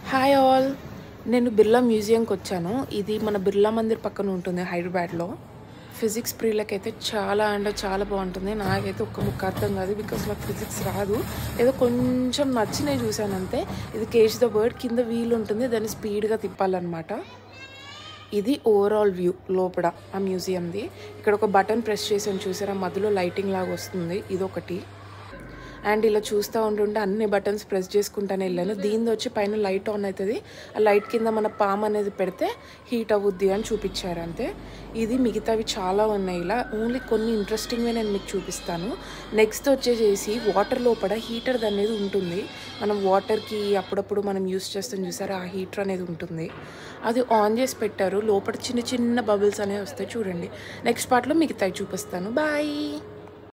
hi all నేను బిర్లా మ్యూజియంకి వచ్చాను ఇది మన బిర్లా మందిర్ పక్కన ఉంటుంది హైదరాబాద్లో ఫిజిక్స్ ప్రియులకైతే చాలా అంటే చాలా బాగుంటుంది నాకైతే ఒక్క ముక్క అర్థం కాదు బికాస్ నాకు ఫిజిక్స్ రాదు ఏదో కొంచెం నచ్చినవి చూశాను అంతే ఇది కేజ్ ద బర్డ్ కింద వీల్ ఉంటుంది దాన్ని స్పీడ్గా తిప్పాలన్నమాట ఇది ఓవరాల్ వ్యూ లోపల ఆ మ్యూజియంది ఇక్కడ ఒక బటన్ ప్రెస్ చేసాను చూసారా మధ్యలో లైటింగ్ లాగా వస్తుంది ఇదొకటి అండ్ ఇలా చూస్తూ ఉంటుంటే అన్ని బటన్స్ ప్రెస్ చేసుకుంటానే వెళ్ళాను దీనిది వచ్చి పైన లైట్ ఆన్ అవుతుంది ఆ లైట్ కింద మన పామ్ అనేది పెడితే హీట్ అవుద్ది అని చూపించారు అంతే ఇది మిగతావి చాలా ఉన్నాయి ఇలా ఓన్లీ కొన్ని ఇంట్రెస్టింగ్వే నేను మీకు చూపిస్తాను నెక్స్ట్ వచ్చేసేసి వాటర్ లోపల హీటర్ అనేది ఉంటుంది మనం వాటర్కి అప్పుడప్పుడు మనం యూస్ చేస్తాం చూసారా ఆ హీటర్ అనేది ఉంటుంది అది ఆన్ చేసి పెట్టారు లోపల చిన్న చిన్న బబుల్స్ అనేవి వస్తాయి చూడండి నెక్స్ట్ పార్ట్లో మిగతాయి చూపిస్తాను బాయ్